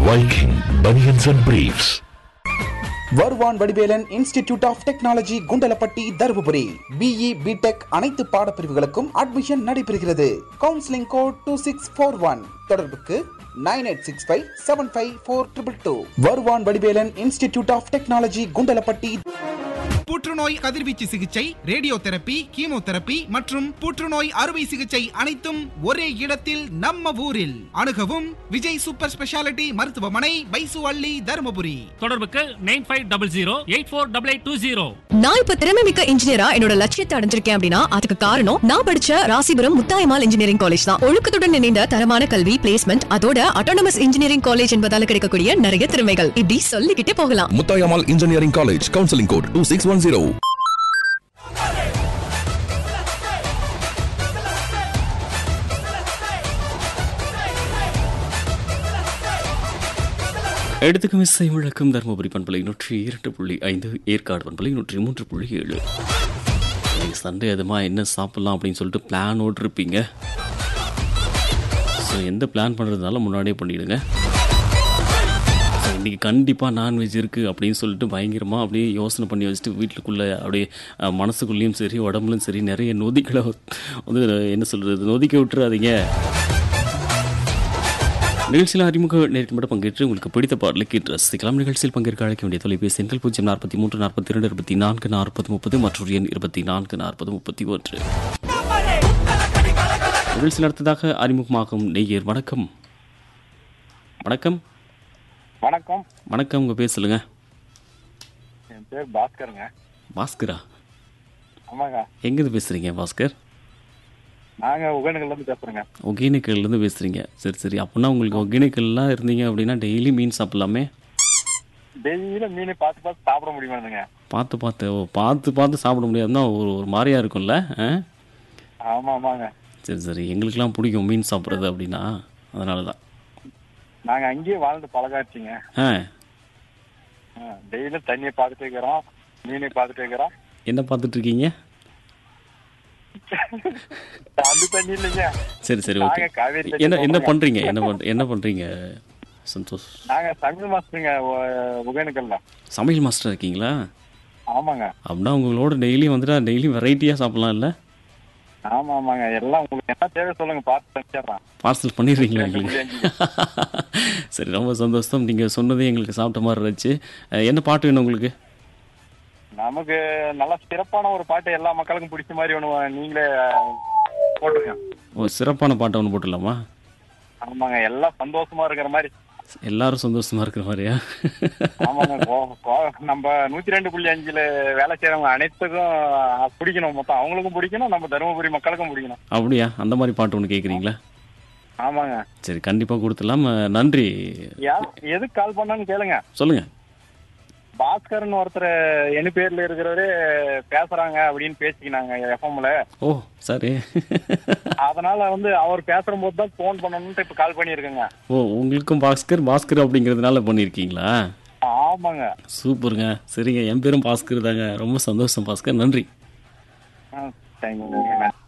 Viking Bunions and Briefs. Varuvan Vadivelan institute of technology Kundalapatti Dharmapuri BE BTech அனைத்து பாடப்பிரிவுகளுக்கும் admission நடைபெறுகிறது counselling code two six four one தொடர்புக்கு nine eight six five seven five four triple two Varuvan Vadivelan institute of technology Kundalapatti புற்றுநோய் கதிர்வீச்சு சிகிச்சை radio therapy chemotherapy மற்றும் புற்றுநோய் அறுவை சிகிச்சை அனைத்தும் ஒரே இடத்தில் நம்ம ஊரில் அணுகவும் விஜய் சூப்பர் ஸ்பெஷாலிட்டி மருத்துவமனை பைசு அள்ளி தருமபுரி தொடர்புக்கு nine five double zero eight four double eight two zero நான் இப்ப திறமை மிக்க இன்ஜினியரா என்னோட லட்சியத்தை அடைஞ்சிருக்கேன் அப்படின்னா அதுக்கு காரணம் நான் படிச்ச ராசிபுரம் முத்தாயமால் இன்ஜினியரிங் காலேஜ் தான் ஒழுக்கத்துடன் இணைந்த தரமான கல்வி பிளேஸ்மெண்ட் அதோட அட்டானமஸ் இன்ஜினியரிங் காலேஜ் என்பதால கிடைக்கக்கூடிய நிறைய திறமைகள் இப்படி சொல்லிக்கிட்டே போகலாம் Muthayammal engineering college counselling code two six one zero எடுத்துக்கும் இசை முழக்கம் தருமபுரி பண்பலை நூற்றி இரண்டு புள்ளி ஐந்து ஏற்காடு பண்பலை நூற்றி மூன்று புள்ளி ஏழு இன்னைக்கு சண்டே அதுமா என்ன சாப்பிட்லாம் அப்படின்னு சொல்லிட்டு பிளானோடு இருப்பீங்க ஸோ எந்த பிளான் பண்ணுறதுனால முன்னாடியே பண்ணிவிடுங்க ஸோ இன்றைக்கி கண்டிப்பாக நான்வெஜ் இருக்குது அப்படின்னு சொல்லிட்டு பயங்கரமாக அப்படியே யோசனை பண்ணி வச்சுட்டு வீட்டுக்குள்ளே அப்படியே அஹ், மனசுக்குள்ளேயும் சரி உடம்புலையும் சரி நிறைய நொதிகளை வந்து என்ன சொல்கிறது நொதிக்க விட்டுறாதீங்க நிகழ்ச்சியில் அறிமுக நேருக்கு மட்டும் பங்கேற்று உங்களுக்கு பிடித்த பாடலை கேட்டு ரசிக்கலாம் நிகழ்ச்சியில் பங்கேற்க அழைக்க வேண்டிய தொலைபேசி எண்கள் பூஜ்ஜியம் நாற்பத்தி மூன்று நாற்பத்தி இரண்டு இருபத்தி நான்கு நாற்பது முப்பது மற்றொரு எண் இருபத்தி நான்கு நாற்பது முப்பத்தி ஒன்று நிகழ்ச்சி நடத்ததாக அறிமுகமாகும் நெய்யர் வணக்கம் வணக்கம் வணக்கம் வணக்கம் உங்கள் பேர் சொல்லுங்க என் பேர் பாஸ்கருங்க பாஸ்கரா ஆமாங்க எங்கேருந்து பேசுகிறீங்க பாஸ்கர் நாங்க உகனுகள்ல இருந்து பேசுறேங்க ஒகேனக்கல்லேருந்து பேசுகிறீங்க சரி சரி அப்படின்னா உங்களுக்கு ஒகேனக்கல்லாம் இருந்தீங்க அப்படின்னா டெய்லி மீன் சாப்பிட்லாமே டெய்லியும் மீனை பார்த்து பார்த்து சாப்பிட முடியுமாங்க பார்த்து பார்த்து ஓ பார்த்து பார்த்து சாப்பிட முடியாதுன்னா ஒரு ஒரு மாதிரியா இருக்கும்ல ஆ ஆமா ஆமாங்க சரி சரி எங்களுக்கெல்லாம் பிடிக்கும் மீன் சாப்பிட்றது அப்படின்னா அதனால தான் நாங்க அங்கேயே வாழ்ந்து பழகாச்சுங்க ஆ டெய்லியும் தண்ணியை பார்த்துட்டு இருக்கிறோம் மீனை பார்த்துட்டு இருக்கிறோம் என்ன பார்த்துட்டு இருக்கீங்க அந்த தண்ணி இல்லைங்க சரி சரி ஓகே நாங்க காவேரி தண்ணி என்ன என்ன போடுறோங்க. பண்ணுறீங்க என்ன பண் என்ன பண்ணுறீங்க சந்தோஷ் நாங்க தமிழ் மாஸ்டருங்க உகனுக்கல்ல சமையல் மாஸ்டர் இருக்கீங்களா ஆமாங்க அப்படின்னா உங்களோட டெய்லி வந்துட்டா டெய்லி வெரைட்டியாக சாப்பிட்லாம் இல்லை ஆமா ஆமாங்க எல்லாம் உங்களுக்கு என்ன தேவை சொல்லுங்க பார்த்து செஞ்சிடறேன் பார்சல் பண்ணிடுறீங்களா எங்களுக்கு சரி ரொம்ப சந்தோஷம் நீங்கள் சொன்னதே எங்களுக்கு சாப்பிட்ட மாதிரி இருந்துச்சு அஹ், என்ன பாட்டு வேணும் உங்களுக்கு நமக்கு நல்ல சிறப்பான ஒரு பாட்டு எல்லா மக்களுக்கும் பிடிச்ச மாதிரி ஒண்ணு நீங்களே போட்டுருங்க ஓ சிறப்பான பாட்டை ஒன்று போட்டுடலாமா ஆமாங்க எல்லாம் சந்தோஷமா இருக்கிற மாதிரி எல்லாரும் சந்தோஷமா இருக்கிற மாதிரியா ஆமாங்க கோ- கோ- நம்ம நூத்தி ரெண்டு புள்ளி அஞ்சுல வேலை செய்யறவங்க அனைத்துக்கும் பிடிக்கணும் மொத்தம் அவங்களுக்கும் பிடிக்கணும் நம்ம தருமபுரி மக்களுக்கும் பிடிக்கணும் அப்படியா அந்த மாதிரி பாட்டு ஒன்று கேட்குறீங்களா ஆமாங்க சரி கண்டிப்பாக கொடுத்துடலாம் அஹ், நன்றி யா- எதுக்கு கால் பண்ணான்னு கேளுங்க சொல்லுங்க பாஸ்கர்னு ஒருத்தர் என் பேர்ல இருக்கிறவரு பேசுறாங்க அப்படின்னு பேசிக்கினாங்க எஃப்எம்ல ஓ சரி அதனால வந்து அவர் பேசுற போது தான் போன் பண்ணணும்னு இப்ப கால் பண்ணியிருக்கேங்க ஓ உங்களுக்கும் பாஸ்கர் பாஸ்கர் அப்படிங்கிறதுனால பண்ணியிருக்கீங்களா ஆமாங்க சூப்பருங்க சரிங்க என் பேரும் பாஸ்கர் தாங்க ரொம்ப சந்தோஷம் பாஸ்கர் நன்றி தேங்க்யூ